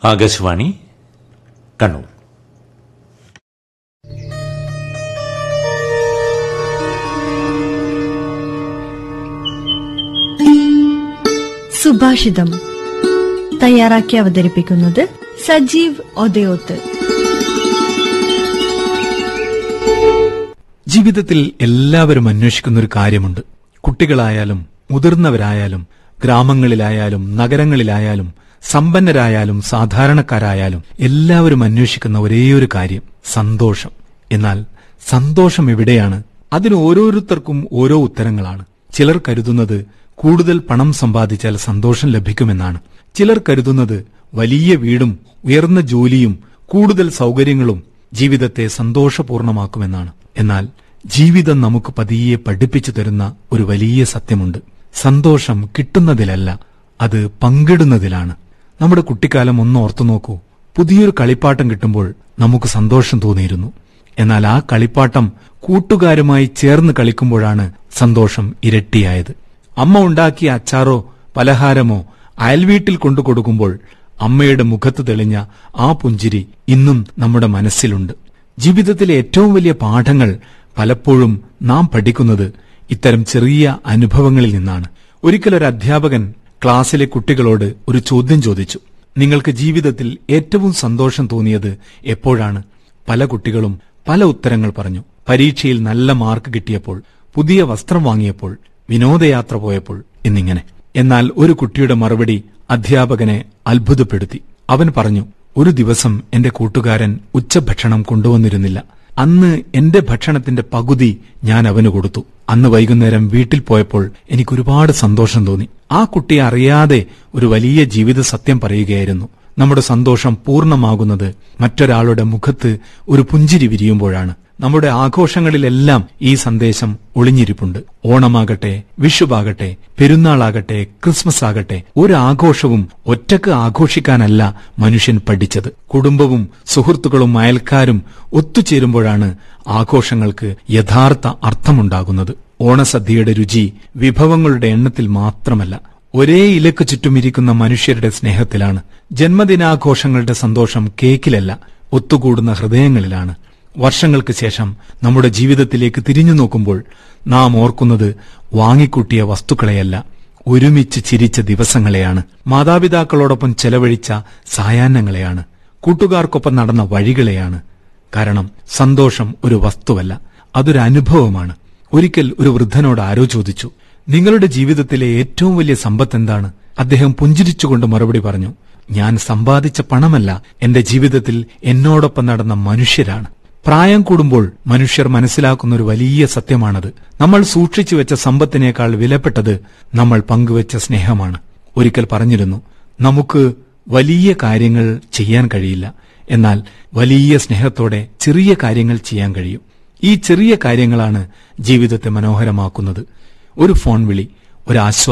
ആകാശവാണി കണ്ണൂർ സുഭാഷിതം തയ്യാറാക്കി അവതരിപ്പിക്കുന്നത് സജീവ് ഒതയോത്ത് ജീവിതത്തിൽ എല്ലാവരും അന്വേഷിക്കുന്ന ഒരു കാര്യമുണ്ട് കുട്ടികളായാലും മുതിർന്നവരായാലും ഗ്രാമങ്ങളിലായാലും നഗരങ്ങളിലായാലും സമ്പന്നരായാലും സാധാരണക്കാരായാലും എല്ലാവരും അന്വേഷിക്കുന്ന ഒരേയൊരു കാര്യം സന്തോഷം എന്നാൽ സന്തോഷം എവിടെയാണ് അതിന് ഓരോരുത്തർക്കും ഓരോ ഉത്തരങ്ങളാണ് ചിലർ കരുതുന്നത് കൂടുതൽ പണം സമ്പാദിച്ചാൽ സന്തോഷം ലഭിക്കുമെന്നാണ് ചിലർ കരുതുന്നത് വലിയ വീടും ഉയർന്ന ജോലിയും കൂടുതൽ സൗകര്യങ്ങളും ജീവിതത്തെ സന്തോഷപൂർണമാക്കുമെന്നാണ് എന്നാൽ ജീവിതം നമുക്ക് പതിയെ പഠിപ്പിച്ചു തരുന്ന ഒരു വലിയ സത്യമുണ്ട് സന്തോഷം കിട്ടുന്നതിലല്ല അത് പങ്കിടുന്നതിലാണ് നമ്മുടെ കുട്ടിക്കാലം ഒന്ന് ഓർത്തു നോക്കൂ പുതിയൊരു കളിപ്പാട്ടം കിട്ടുമ്പോൾ നമുക്ക് സന്തോഷം തോന്നിയിരുന്നു എന്നാൽ ആ കളിപ്പാട്ടം കൂട്ടുകാരുമായി ചേർന്ന് കളിക്കുമ്പോഴാണ് സന്തോഷം ഇരട്ടിയായത് അമ്മ ഉണ്ടാക്കിയ അച്ചാറോ പലഹാരമോ അയൽവീട്ടിൽ കൊണ്ടു കൊടുക്കുമ്പോൾ അമ്മയുടെ മുഖത്ത് തെളിഞ്ഞ ആ പുഞ്ചിരി ഇന്നും നമ്മുടെ മനസ്സിലുണ്ട് ജീവിതത്തിലെ ഏറ്റവും വലിയ പാഠങ്ങൾ പലപ്പോഴും നാം പഠിക്കുന്നത് ഇത്തരം ചെറിയ അനുഭവങ്ങളിൽ നിന്നാണ് ഒരിക്കൽ ഒരു അധ്യാപകൻ ക്ലാസ്സിലെ കുട്ടികളോട് ഒരു ചോദ്യം ചോദിച്ചു നിങ്ങൾക്ക് ജീവിതത്തിൽ ഏറ്റവും സന്തോഷം തോന്നിയത് എപ്പോഴാണ് പല കുട്ടികളും പല ഉത്തരങ്ങൾ പറഞ്ഞു പരീക്ഷയിൽ നല്ല മാർക്ക് കിട്ടിയപ്പോൾ പുതിയ വസ്ത്രം വാങ്ങിയപ്പോൾ വിനോദയാത്ര പോയപ്പോൾ എന്നിങ്ങനെ എന്നാൽ ഒരു കുട്ടിയുടെ മറുപടി അധ്യാപകനെ അത്ഭുതപ്പെടുത്തി അവൻ പറഞ്ഞു ഒരു ദിവസം എന്റെ കൂട്ടുകാരൻ ഉച്ചഭക്ഷണം കൊണ്ടുവന്നിരുന്നില്ല അന്ന് എന്റെ ഭക്ഷണത്തിന്റെ പകുതി ഞാൻ അവന് കൊടുത്തു അന്ന് വൈകുന്നേരം വീട്ടിൽ പോയപ്പോൾ എനിക്ക് ഒരുപാട് സന്തോഷം തോന്നി ആ കുട്ടി അറിയാതെ ഒരു വലിയ ജീവിത സത്യം പറയുകയായിരുന്നു നമ്മുടെ സന്തോഷം പൂർണ്ണമാകുന്നത് മറ്റൊരാളുടെ മുഖത്ത് ഒരു പുഞ്ചിരി വിരിയുമ്പോഴാണ് നമ്മുടെ ആഘോഷങ്ങളിലെല്ലാം ഈ സന്ദേശം ഒളിഞ്ഞിരിപ്പുണ്ട് ഓണമാകട്ടെ വിഷുവാകട്ടെ പെരുന്നാളാകട്ടെ ക്രിസ്മസ് ആകട്ടെ ഒരു ആഘോഷവും ഒറ്റക്ക് ആഘോഷിക്കാനല്ല മനുഷ്യൻ പഠിച്ചത് കുടുംബവും സുഹൃത്തുക്കളും അയൽക്കാരും ഒത്തുചേരുമ്പോഴാണ് ആഘോഷങ്ങൾക്ക് യഥാർത്ഥ അർത്ഥമുണ്ടാകുന്നത് ഓണസദ്യയുടെ രുചി വിഭവങ്ങളുടെ എണ്ണത്തിൽ മാത്രമല്ല ഒരേ ഇലക്ക് ചുറ്റുമിരിക്കുന്ന മനുഷ്യരുടെ സ്നേഹത്തിലാണ് ജന്മദിനാഘോഷങ്ങളുടെ സന്തോഷം കേക്കിലല്ല ഒത്തുകൂടുന്ന ഹൃദയങ്ങളിലാണ് വർഷങ്ങൾക്ക് ശേഷം നമ്മുടെ ജീവിതത്തിലേക്ക് തിരിഞ്ഞു നോക്കുമ്പോൾ നാം ഓർക്കുന്നത് വാങ്ങിക്കൂട്ടിയ വസ്തുക്കളെയല്ല ഒരുമിച്ച് ചിരിച്ച ദിവസങ്ങളെയാണ് മാതാപിതാക്കളോടൊപ്പം ചെലവഴിച്ച സായാഹ്നങ്ങളെയാണ് കൂട്ടുകാർക്കൊപ്പം നടന്ന വഴികളെയാണ് കാരണം സന്തോഷം ഒരു വസ്തുവല്ല അതൊരു അനുഭവമാണ് ഒരിക്കൽ ഒരു വൃദ്ധനോട് ആരോ ചോദിച്ചു നിങ്ങളുടെ ജീവിതത്തിലെ ഏറ്റവും വലിയ സമ്പത്ത് എന്താണ് അദ്ദേഹം പുഞ്ചിരിച്ചുകൊണ്ട് മറുപടി പറഞ്ഞു ഞാൻ സമ്പാദിച്ച പണമല്ല എന്റെ ജീവിതത്തിൽ എന്നോടൊപ്പം നടന്ന മനുഷ്യരാണ് പ്രായം കൂടുമ്പോൾ മനുഷ്യർ മനസ്സിലാക്കുന്ന ഒരു വലിയ സത്യമാണത് നമ്മൾ സൂക്ഷിച്ചു വെച്ച സമ്പത്തിനേക്കാൾ വിലപ്പെട്ടത് നമ്മൾ പങ്കുവെച്ച സ്നേഹമാണ് ഒരിക്കൽ പറഞ്ഞിരുന്നു നമുക്ക് വലിയ കാര്യങ്ങൾ ചെയ്യാൻ കഴിയില്ല എന്നാൽ വലിയ സ്നേഹത്തോടെ ചെറിയ കാര്യങ്ങൾ ചെയ്യാൻ കഴിയും ഈ ചെറിയ കാര്യങ്ങളാണ് ജീവിതത്തെ മനോഹരമാക്കുന്നത് ഒരു ഫോൺ വിളി ഒരു ആശ്വാസം